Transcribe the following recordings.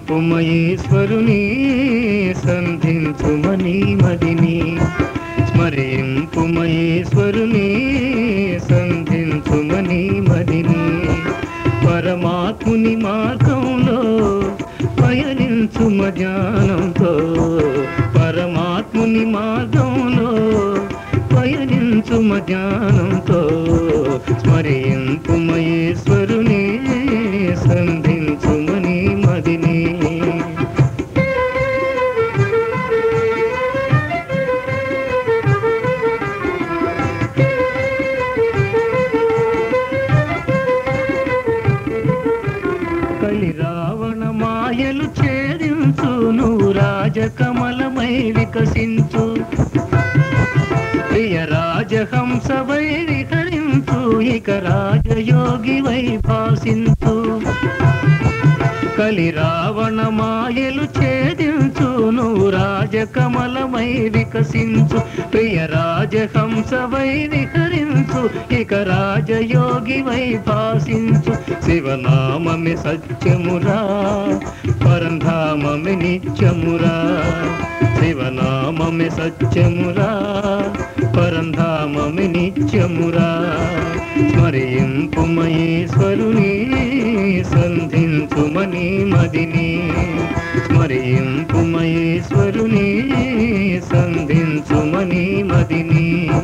స్మరింపుమయేశ్వరుని సంధించుమని మదిని స్మరింపుమయేశ్వరుని సంధించుమని మదిని పరమాత్ముని మార్గంలో పయనించుమ జ్ఞానంతో పరమాత్ముని మార్గంలో పయనించుమ జ్ఞానంతో స్మరింపుమయేశ్వరుని సంధించుమని మదిని కలి రావణ మాయలు ఛేదించు నువ్వు రాజకమలమై వికసించు ప్రియ రాజహంస వై విహరించు ఇక రాజయోగి వై భాసించు కలి రావణ మాయలు ఛేదించు నువ్వు రాజకమలమై వికసించు ప్రియ రాజహంస వై విహరించు ఇక రాజయోగి వై భాసించు శివనామమి సత్యమురా పరంధామమి నిత్యమురా శివనామమి సత్యమురా పరంధామమి నిత్యమురా స్మరింపుమయేశ్వరుని సంధించుమని మదిని స్మరింపుమయేశ్వరుని సంధించుమని మదిని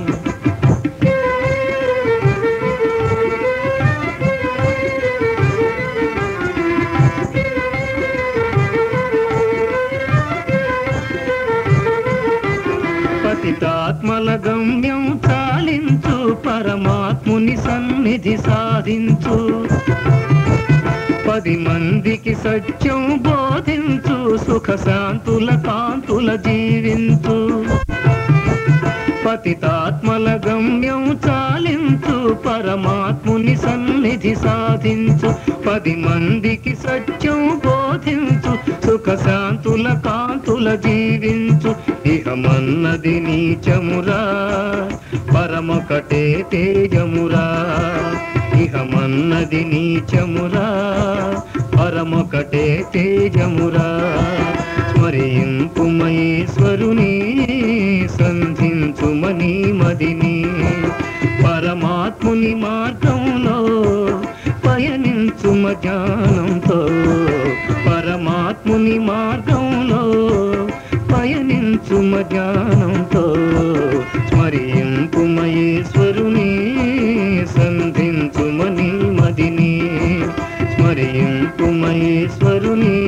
పతితాత్మల గమ్యం చాలించు పరమాత్ముని సన్నిధి సాధించు పది మందికి సత్యం బోధించు సుఖ శాంతుల కాంతుల జీవించు పతితాత్మల గమ్యం చాలించు పరమాత్ముని సన్నిధి సాధించు పది మందికి సత్యం బోధించు సుఖ శాంతుల కాంతుల జీవించు ఇహమన్నది నీచమురా పరమకటే తేజమురా ఇహమన్నది నీచమురా పరమకటే తేజమురా స్మరింపుమయేశ్వరుని సంధించుమని మదిని పరమాత్ముని మార్గంలో పయనించుమ జ్ఞానంతో పరమాత్ముని మార్గంలో పయనించుమ జ్ఞానంతో స్మరింపుమయేశ్వరుని సంధించుమని మదిని స్మరింపుమయేశ్వరుని